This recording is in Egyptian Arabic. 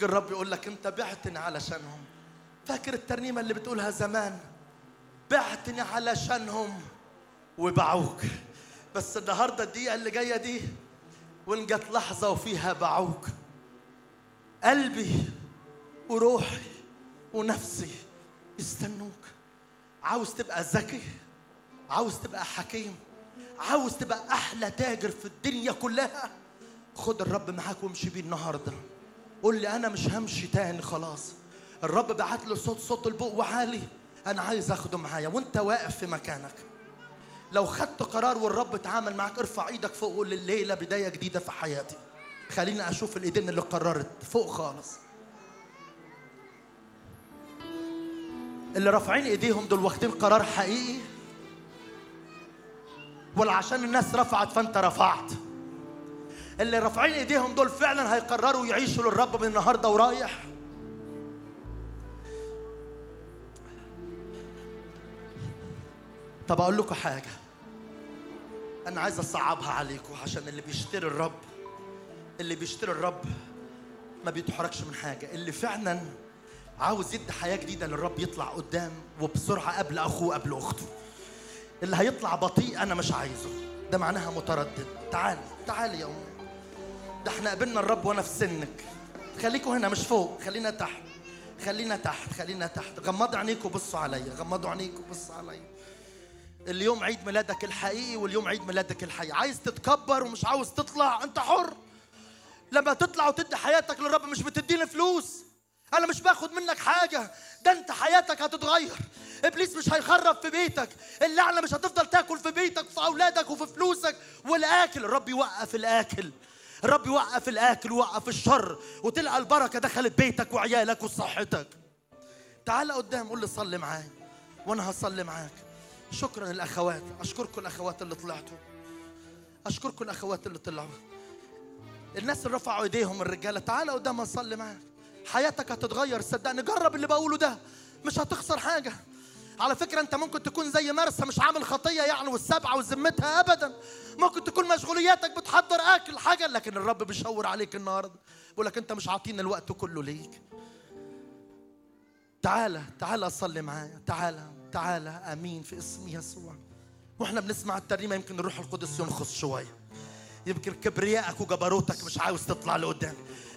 يجي الرب يقول لك انت بعتني علشانهم فاكر الترنيمه اللي بتقولها زمان بعتني علشانهم وباعوك بس النهارده الدقيقه اللي جايه دي وان جت لحظه وفيها باعوك قلبي وروحي ونفسي يستنوك عاوز تبقى ذكي عاوز تبقى حكيم عاوز تبقى احلى تاجر في الدنيا كلها خد الرب معاك وامشي بيه النهارده قول لي انا مش همشي تاني خلاص الرب بعت له صوت صوت البوق وعالي انا عايز اخده معايا وانت واقف في مكانك لو خدت قرار والرب اتعامل معاك ارفع ايدك فوق وقول الليله بدايه جديده في حياتي خليني اشوف الايدين اللي قررت فوق خالص اللي رافعين ايديهم دول واخدين قرار حقيقي ولا عشان الناس رفعت فانت رفعت اللي رافعين ايديهم دول فعلا هيقرروا يعيشوا للرب من النهارده ورايح طب اقول لكم حاجه انا عايز اصعبها عليكم عشان اللي بيشتري الرب اللي بيشتري الرب ما بيتحركش من حاجه اللي فعلا عاوز يدي حياه جديده للرب يطلع قدام وبسرعه قبل اخوه قبل اخته اللي هيطلع بطيء انا مش عايزه ده معناها متردد تعال تعال يا امي ده احنا قابلنا الرب وانا في سنك خليكوا هنا مش فوق خلينا تحت خلينا تحت خلينا تحت غمضوا عينيكوا بصوا عليا غمضوا عينيكوا بصوا عليا اليوم عيد ميلادك الحقيقي واليوم عيد ميلادك الحقيقي عايز تتكبر ومش عاوز تطلع انت حر لما تطلع وتدي حياتك للرب مش بتديني فلوس انا مش باخد منك حاجه ده انت حياتك هتتغير ابليس مش هيخرب في بيتك اللعنه مش هتفضل تاكل في بيتك وفي اولادك وفي فلوسك والاكل الرب يوقف الاكل الرب يوقف الاكل ويوقف الشر وتلقى البركه دخلت بيتك وعيالك وصحتك تعال قدام قول لي صلي معايا وانا هصلي معاك شكرا الاخوات اشكركم الاخوات اللي طلعتوا اشكركم الاخوات اللي طلعوا الناس اللي رفعوا ايديهم الرجاله تعال قدام نصلي معاك حياتك هتتغير صدقني جرب اللي بقوله ده مش هتخسر حاجه على فكرة أنت ممكن تكون زي مرسى مش عامل خطية يعني والسبعة وذمتها أبدا ممكن تكون مشغولياتك بتحضر أكل حاجة لكن الرب بيشاور عليك النهاردة بيقول لك أنت مش عاطين الوقت كله ليك تعالى تعالى صلي معايا تعالى تعالى امين في اسم يسوع واحنا بنسمع الترنيمه يمكن الروح القدس ينخص شويه يمكن كبريائك وجبروتك مش عاوز تطلع لقدام